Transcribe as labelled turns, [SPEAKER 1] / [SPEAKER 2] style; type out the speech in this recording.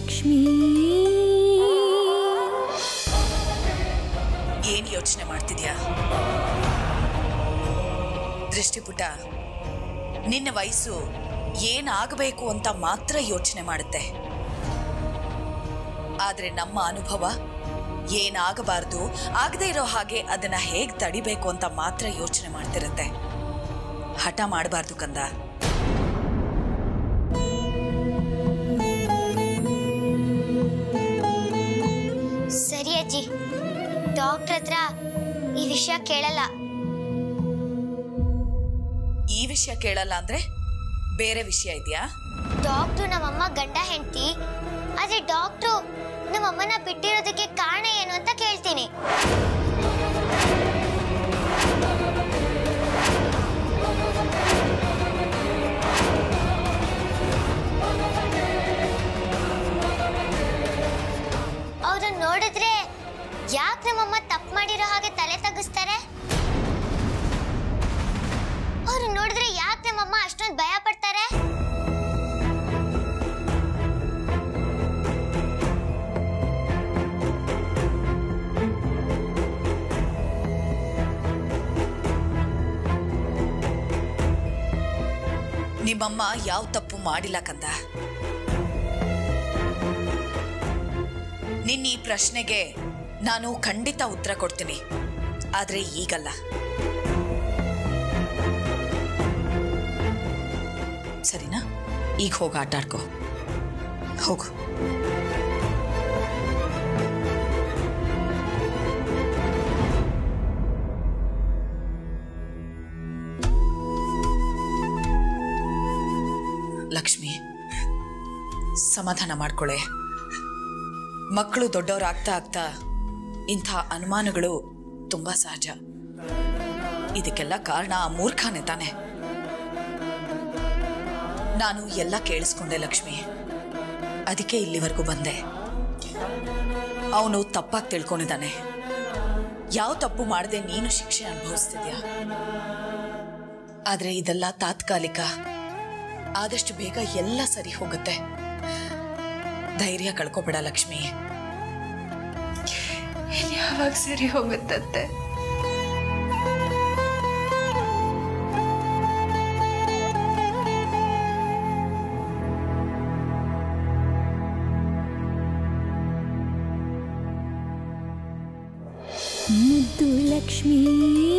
[SPEAKER 1] ಲಕ್ಷ್ಮೀ
[SPEAKER 2] ಏನ್ ಯೋಚನೆ ಮಾಡ್ತಿದ್ಯಾ ದೃಷ್ಟಿಪುಟ ನಿನ್ನ ವಯಸ್ಸು ಏನಾಗಬೇಕು ಅಂತ ಮಾತ್ರ ಯೋಚನೆ ಮಾಡುತ್ತೆ ಆದ್ರೆ ನಮ್ಮ ಅನುಭವ ಏನಾಗಬಾರ್ದು ಆಗದೆ ಇರೋ ಹಾಗೆ ಅದನ್ನ ಹೇಗ್ ತಡಿಬೇಕು ಅಂತ ಮಾತ್ರ ಯೋಚನೆ ಮಾಡ್ತಿರುತ್ತೆ ಹಠ ಮಾಡಬಾರ್ದು ಕಂದ
[SPEAKER 3] ಸರಿ ಅಜ್ಜಿ ಡಾಕ್ಟರ್ ಹತ್ರ ಈ ವಿಷಯ ಕೇಳಲ್ಲ
[SPEAKER 2] ಈ ವಿಷಯ ಕೇಳಲ್ಲ ಅಂದ್ರೆ ಬೇರೆ ವಿಷಯ ಇದೆಯಾ
[SPEAKER 3] ಡಾಕ್ಟ್ರು ನಮ್ಮಮ್ಮ ಗಂಡ ಹೆಂಡತಿ ಆದ್ರೆ ಡಾಕ್ಟ್ರು ನಮ್ಮಮ್ಮನ ಬಿಟ್ಟಿರೋದಕ್ಕೆ ಕಾರಣ ಏನು ಅಂತ ಕೇಳ್ತೀನಿ ಅವ್ರನ್ನ ನೋಡಿದ್ರೆ ಯಾಕೆ ನಮ್ಮಮ್ಮ ತಪ್ಪು ಮಾಡಿರೋ ಹಾಗೆ ತಲೆ ತಗ್ಗಿಸ್ತಾರೆ ಅವ್ರು ನೋಡಿದ್ರೆ ಯಾಕೆ ನಮ್ಮಮ್ಮ ಅಷ್ಟೊಂದು ಭಯ ಪಡ್ತಾರೆ
[SPEAKER 2] ನಿಮ್ಮಮ್ಮ ಯಾವ ತಪ್ಪು ಮಾಡಿಲ್ಲ ಕಂದ ನಿನ್ನ ಈ ಪ್ರಶ್ನೆಗೆ ನಾನು ಖಂಡಿತ ಉತ್ತರ ಕೊಡ್ತೀನಿ ಆದ್ರೆ ಈಗಲ್ಲ ಸರಿನಾ ಈಗ ಹೋಗಿ ಆಟ ಆಡ್ಕೋ ಹೋಗು ಲಕ್ಷ್ಮಿ ಸಮಾಧಾನ ಮಾಡ್ಕೊಳ್ಳೆ ಮಕ್ಕಳು ದೊಡ್ಡವರಾಗ್ತಾ ಆಗ್ತಾ ಇಂಥ ಅನುಮಾನಗಳು ತುಂಬಾ ಸಹಜ ಇದಕ್ಕೆಲ್ಲ ಕಾರಣ ಆ ಮೂರ್ಖನೇ ತಾನೆ ನಾನು ಎಲ್ಲ ಕೇಳಿಸ್ಕೊಂಡೆ ಲಕ್ಷ್ಮಿ ಅದಕ್ಕೆ ಇಲ್ಲಿವರೆಗೂ ಬಂದೆ ಅವನು ತಪ್ಪಾಗಿ ತಿಳ್ಕೊಂಡಿದ್ದಾನೆ ಯಾವ ತಪ್ಪು ಮಾಡದೆ ನೀನು ಶಿಕ್ಷೆ ಅನುಭವಿಸ್ತಿದ್ಯಾ ಆದ್ರೆ ಇದೆಲ್ಲ ತಾತ್ಕಾಲಿಕ ಆದಷ್ಟು ಬೇಗ ಎಲ್ಲ ಸರಿ ಹೋಗುತ್ತೆ ಧೈರ್ಯ ಕಳ್ಕೊಬೇಡ ಲಕ್ಷ್ಮಿ
[SPEAKER 1] ಯಾವಾಗ ಸರಿ ಹೋಗುತ್ತತ್ತೆ ಮುದ್ದು ಲಕ್ಷ್ಮೀ